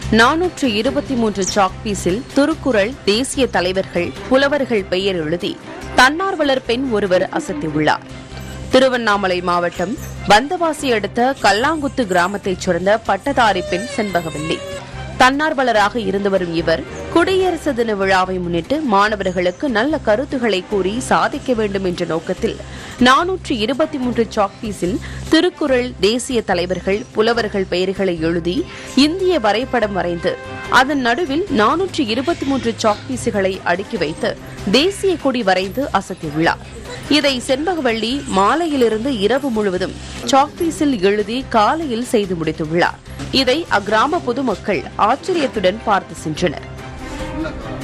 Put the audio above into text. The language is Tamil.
நானூற்று இருபத்தி மூன்று சாக்பீஸில் திருக்குறள் தேசிய தலைவர்கள் புலவர்கள் பெயர் எழுதி தன்னார்வலர் பெண் ஒருவர் அசத்தியுள்ளார் திருவண்ணாமலை மாவட்டம் வந்தவாசி அடுத்த கல்லாங்குத்து கிராமத்தைச் சேர்ந்த பட்டதாரி பெண் செண்பகவல்லி தன்னார்வலராக இருந்து வரும் இவர் குடியரசு தின விழாவை முன்னிட்டு மாணவர்களுக்கு நல்ல கருத்துக்களை கூறி சாதிக்க வேண்டும் என்ற நோக்கத்தில் நானூற்று இருபத்தி மூன்று சாக்பீஸில் திருக்குறள் தேசிய தலைவர்கள் புலவர்கள் பெயர்களை எழுதி இந்திய வரைபடம் வரைந்து அதன் நடுவில் நானூற்று இருபத்தி மூன்று சாக்பீஸுகளை அடுக்கி வைத்து தேசிய கொடி வரைந்து அசத்தியுள்ளார் இதை செண்பகவள்ளி மாலையிலிருந்து இரவு முழுவதும் சாக்பீஸில் எழுதி காலையில் செய்து முடித்துள்ளார் இதை அக்கிராம பொதுமக்கள் ஆச்சரியத்துடன் பார்த்து சென்றனர்